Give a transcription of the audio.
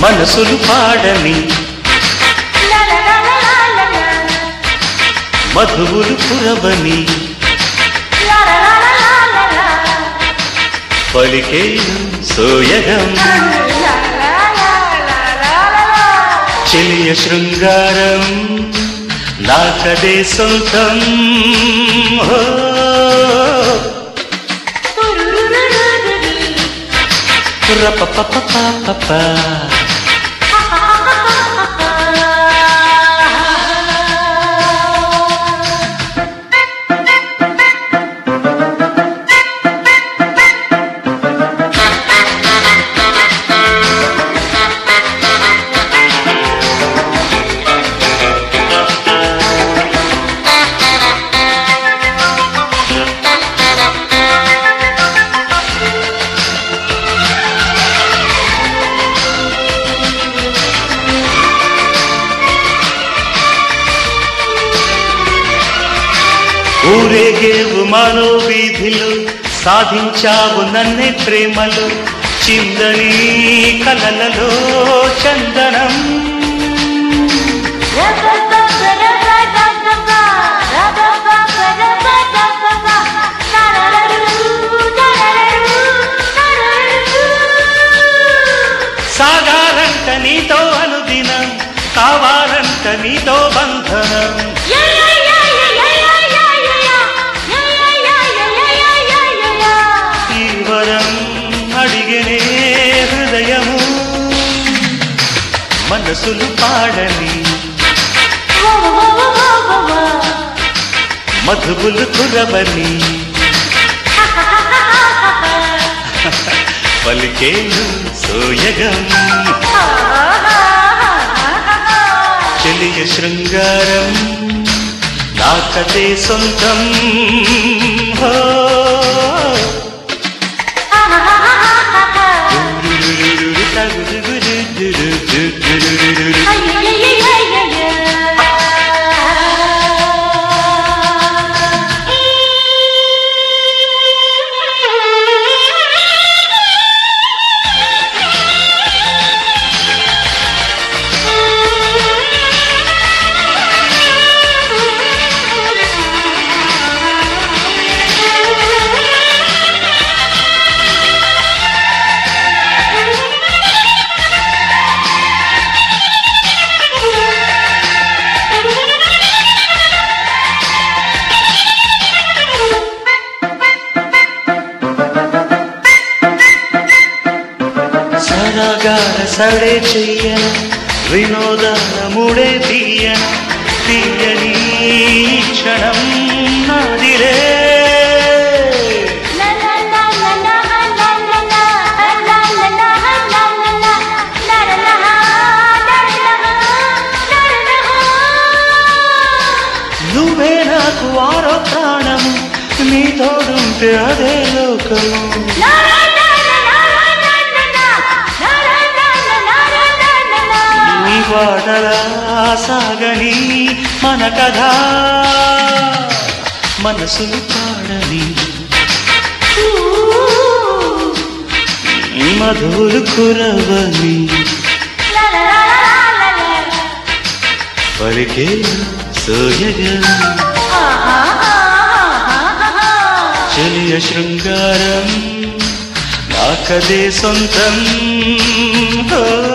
మనసులు పాడని మధువులు కురవని పలికేను సోయగం చెలియ శృంగారం నాకదే సొంతం ఓ, రపపపపపప. ఊరేగేవు మనో వీధిలో సాధించావు నన్నే ప్రేమలో చిందని కలలలో చందనం సాగారంట నీతో అనుదినం కావాలంట నీతో బంధనం ఈ వరం అడిగనే హృదయము మనసులు పాడని మధుబులు కురవని పలికేను సోయగం చెలియ శృంగారం నాకదే సొంతం హో. సరగాల సడే చెయ్యన వినోదాల ముడే తీయన తీయని ఈ క్షణం నాదిరే నువ్వే నాకు ఆరో ప్రాణము నీ తోడుంటే అదే లోకము నీ వాడలా సాగని మన కథ మనసులు పాడని మధురు కురవని పలికే సోయగా చెలియ శృంగారం నాకదే సొంతం ఓ